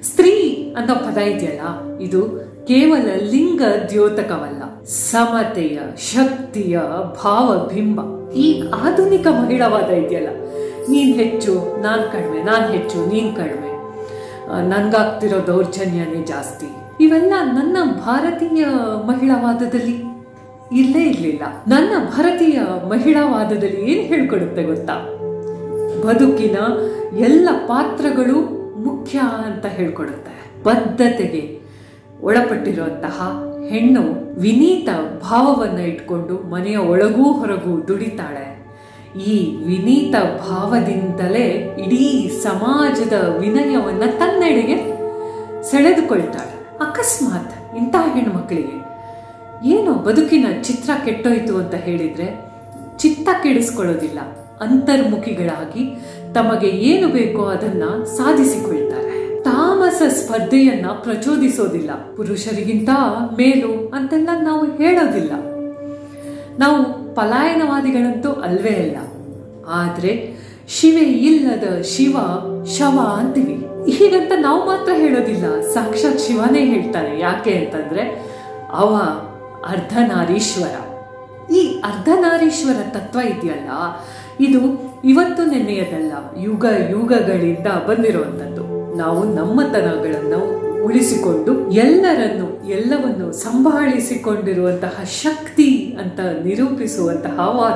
ಸ್ತ್ರೀ ಅನ್ನೋ ಪದ ಇದೆಯಲ್ಲ ಇದು ಕೇವಲ ಲಿಂಗ ದ್ಯೋತಕವಲ್ಲ ಸಮತೆಯ ಶಕ್ತಿಯ ಭಾವಬಿಂಬ ಈ ಆಧುನಿಕ ಮಹಿಳಾವಾದ ಇದೆಯಲ್ಲ ನೀನ್ ಹೆಚ್ಚು ನಾನ್ ಕಡಿಮೆ ನಾನ್ ಹೆಚ್ಚು ನೀನ್ ಕಡಿಮೆ ಆ, ನನ್ಗಾಗ್ತಿರೋ ದೌರ್ಜನ್ಯನೇ ಜಾಸ್ತಿ ಇವೆಲ್ಲ ನನ್ನ ಭಾರತೀಯ ಮಹಿಳಾವಾದದಲ್ಲಿ ಇಲ್ಲೇ ಇರ್ಲಿಲ್ಲ ನನ್ನ ಭಾರತೀಯ ಮಹಿಳಾವಾದದಲ್ಲಿ ಏನ್ ಹೇಳ್ಕೊಡುತ್ತೆ ಗೊತ್ತಾ ಬದುಕಿನ ಎಲ್ಲ ಪಾತ್ರಗಳು ಮುಖ್ಯ ಅಂತ ಹೇಳ್ಕೊಡುತ್ತೆ ಬದ್ಧತೆಗೆ ಒಳಪಟ್ಟಿರುವಂತಹ ಹೆಣ್ಣು ವಿನೀತ ಭಾವವನ್ನ ಇಟ್ಕೊಂಡು ಮನೆಯ ಒಳಗೂ ಹೊರಗೂ ದುಡಿತಾಳೆ ಈ ವಿನೀತ ಭಾವದಿಂದಲೇ ಇಡೀ ಸಮಾಜದ ವಿನಯವನ್ನ ತನ್ನೆಡೆಗೆ ಸೆಳೆದುಕೊಳ್ತಾಳೆ ಅಕಸ್ಮಾತ್ ಇಂತಹ ಹೆಣ್ಮಕ್ಳಿಗೆ ಏನೋ ಬದುಕಿನ ಚಿತ್ರ ಕೆಟ್ಟೋಯ್ತು ಅಂತ ಹೇಳಿದ್ರೆ ಚಿತ್ತ ಕೆಡಿಸ್ಕೊಳ್ಳೋದಿಲ್ಲ ಅಂತರ್ಮುಖಿಗಳಾಗಿ ತಮಗೆ ಏನು ಬೇಕೋ ಅದನ್ನ ಸಾಧಿಸಿಕೊಳ್ತಾರೆ ತಾಮಸ ಸ್ಪರ್ಧೆಯನ್ನ ಪ್ರಚೋದಿಸೋದಿಲ್ಲ ಪುರುಷರಿಗಿಂತ ಮೇಲು ಅಂತೆಲ್ಲ ನಾವು ಹೇಳೋದಿಲ್ಲ ನಾವು ಪಲಾಯನವಾದಿಗಳಂತೂ ಅಲ್ವೇ ಅಲ್ಲ ಆದ್ರೆ ಶಿವೆ ಇಲ್ಲದ ಶಿವ ಶವ ಅಂತೀವಿ ಹೀಗಂತ ನಾವು ಮಾತ್ರ ಹೇಳೋದಿಲ್ಲ ಸಾಕ್ಷಾತ್ ಶಿವನೇ ಹೇಳ್ತಾನೆ ಯಾಕೆ ಅಂತಂದ್ರೆ ಅವ ಅರ್ಧನಾರೀಶ್ವರ ಈ ಅರ್ಧನಾರೀಶ್ವರ ತತ್ವ ಇದೆಯಲ್ಲ ಇದು ಇವತ್ತು ನೆನ್ನೆಯದಲ್ಲ ಯುಗ ಯುಗಗಳಿಂದ ಬಂದಿರುವಂಥದ್ದು ನಾವು ನಮ್ಮತನಗಳನ್ನು ಉಳಿಸಿಕೊಂಡು ಎಲ್ಲರನ್ನು ಎಲ್ಲವನ್ನು ಸಂಭಾಳಿಸಿಕೊಂಡಿರುವಂತಹ ಶಕ್ತಿ ಅಂತ ನಿರೂಪಿಸುವಂತಹ ವಾದ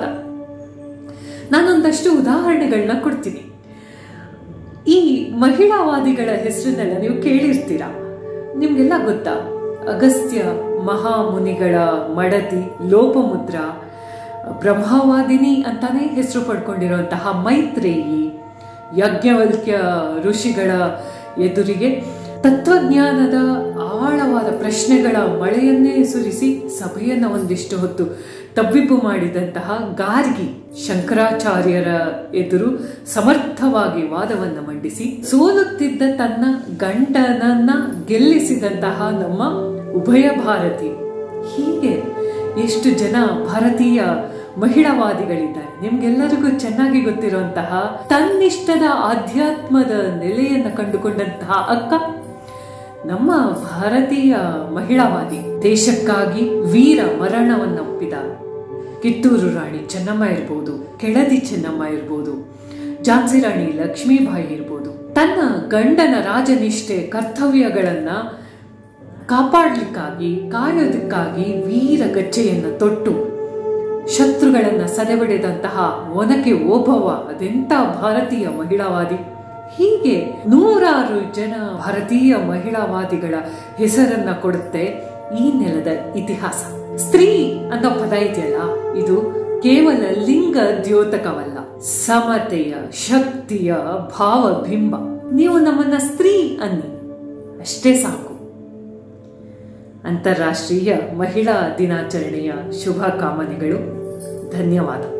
ನಾನೊಂದಷ್ಟು ಉದಾಹರಣೆಗಳನ್ನ ಕೊಡ್ತೀನಿ ಈ ಮಹಿಳಾವಾದಿಗಳ ಹೆಸರನ್ನೆಲ್ಲ ನೀವು ಕೇಳಿರ್ತೀರಾ ನಿಮ್ಗೆಲ್ಲ ಗೊತ್ತಾ ಅಗಸ್ತ್ಯ ಮಹಾಮುನಿಗಳ ಮಡದಿ ಲೋಪಮುದ್ರ ಬ್ರಹ್ಮವಾದಿನಿ ಅಂತಾನೆ ಹೆಸರು ಪಡ್ಕೊಂಡಿರುವಂತಹ ಮೈತ್ರೇಯಿ ಯಜ್ಞವಲ್ಕ್ಯ ಋಷಿಗಳ ಎದುರಿಗೆ ತತ್ವಜ್ಞಾನದ ಆಳವಾದ ಪ್ರಶ್ನೆಗಳ ಮಳೆಯನ್ನೇ ಸುರಿಸಿ ಸಭೆಯನ್ನ ಒಂದಿಷ್ಟು ಹೊತ್ತು ತಬ್ಬಿಬ್ಬು ಮಾಡಿದಂತಹ ಗಾರ್ಗಿ ಶಂಕರಾಚಾರ್ಯರ ಎದುರು ಸಮರ್ಥವಾಗಿ ವಾದವನ್ನ ಮಂಡಿಸಿ ಸೋಲುತ್ತಿದ್ದ ತನ್ನ ಗಂಡನನ್ನ ಗೆಲ್ಲಿಸಿದಂತಹ ನಮ್ಮ ಉಭಯ ಭಾರತಿ ಹೀಗೆ ಎಷ್ಟು ಜನ ಭಾರತೀಯ ಮಹಿಳಾವಾದಿಗಳಿದ್ದಾರೆ ನಿಮ್ಗೆಲ್ಲರಿಗೂ ಚೆನ್ನಾಗಿ ಗೊತ್ತಿರುವಂತಹ ತನ್ನಿಷ್ಟದ ಆಧ್ಯಾತ್ಮದ ನೆಲೆಯನ್ನ ಕಂಡುಕೊಂಡಂತಹ ಅಕ್ಕ ನಮ್ಮ ಭಾರತೀಯ ಮಹಿಳಾವಾದಿ ದೇಶಕ್ಕಾಗಿ ವೀರ ಮರಣವನ್ನ ಒಪ್ಪಿದ ಕಿತ್ತೂರು ರಾಣಿ ಚೆನ್ನಮ್ಮ ಇರ್ಬೋದು ಕೆಳದಿ ಚೆನ್ನಮ್ಮ ಇರ್ಬೋದು ಝಾನ್ಸಿ ರಾಣಿ ಲಕ್ಷ್ಮೀಬಾಯಿ ಇರ್ಬೋದು ತನ್ನ ಗಂಡನ ರಾಜನಿಷ್ಠೆ ಕರ್ತವ್ಯಗಳನ್ನ ಕಾಪಾಡ್ಲಿಕ್ಕಾಗಿ ಕಾಯೋದಕ್ಕಾಗಿ ವೀರ ಗಜ್ಜೆಯನ್ನ ತೊಟ್ಟು ಶತ್ರುಗಳನ್ನ ಸದೆಬಡಿದಂತಹ ಒನಕೆ ಓಭವ ಅದೆಂತ ಭಾರತೀಯ ಮಹಿಳಾವಾದಿ ಹೀಗೆ ನೂರಾರು ಜನ ಭಾರತೀಯ ಮಹಿಳಾವಾದಿಗಳ ಹೆಸರನ್ನ ಕೊಡುತ್ತೆ ಈ ನೆಲದ ಇತಿಹಾಸ ಸ್ತ್ರೀ ಅನ್ನೋ ಪದ ಇದೆಯಲ್ಲ ಇದು ಕೇವಲ ಲಿಂಗ ದ್ಯೋತಕವಲ್ಲ ಸಮತೆಯ ಶಕ್ತಿಯ ಭಾವಬಿಂಬ ನೀವು ನಮ್ಮನ್ನ ಸ್ತ್ರೀ ಅನ್ನಿ ಅಷ್ಟೇ ಸಾಕು ಅಂತಾರಾಷ್ಟ್ರೀಯ ಮಹಿಳಾ ದಿನಾಚರಣೆಯ ಶುಭ ಕಾಮನೆಗಳು ಧನ್ಯವಾದ